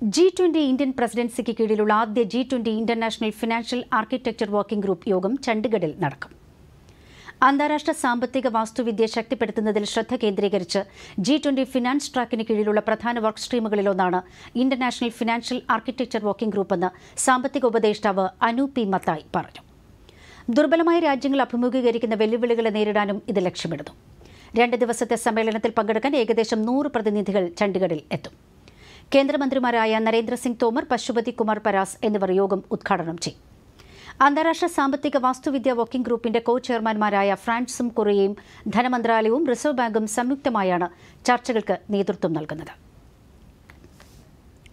G twenty Indian പ്രസിഡൻസിക്ക് കീഴിലുള്ള ആദ്യ G twenty international financial architecture working group യോഗം ചണ്ഡീഗഡിൽ നടക്കും അന്താരാഷ്ട്ര സാമ്പത്തിക വാസ്തുവിദ്യ ശക്തിപ്പെടുത്തുന്നതിൽ ശ്രദ്ധ കേന്ദ്രീകരിച്ച് ജി ട്വന്റി ഫിനാൻസ് ട്രാക്കിന് കീഴിലുള്ള പ്രധാന വർക്ക് സ്ട്രീമുകളിലൊന്നാണ് ഇന്റർനാഷണൽ ഫിനാൻഷ്യൽ ആർക്കിടെക്ചർ വർക്കിംഗ് ഗ്രൂപ്പെന്ന് സാമ്പത്തിക ഉപദേഷ്ടാവ് അനു പി മത്തായി പറഞ്ഞു ദുർബലമായ രാജ്യങ്ങൾ അഭിമുഖീകരിക്കുന്ന വെല്ലുവിളികളെ നേരിടാനും ഇത് ലക്ഷ്യമിടുന്നു രണ്ട് ദിവസത്തെ സമ്മേളനത്തിൽ പങ്കെടുക്കാൻ ഏകദേശം നൂറ് പ്രതിനിധികൾ ചണ്ഡീഗഡിൽ എത്തും കേന്ദ്രമന്ത്രിമാരായ നരേന്ദ്രസിംഗ് തോമർ പശുപതി കുമാർ പരാസ് എന്നിവർ യോഗം ഉദ്ഘാടനം ചെയ്യും അന്താരാഷ്ട്ര സാമ്പത്തിക വാസ്തുവിദ്യ വർക്കിംഗ് ഗ്രൂപ്പിന്റെ കോ ചെയർമാൻമാരായ ഫ്രാൻസും കൊറിയയും ധനമന്ത്രാലയവും റിസർവ് ബാങ്കും സംയുക്തമായാണ് ചർച്ചകൾക്ക് നേതൃത്വം നൽകുന്നത്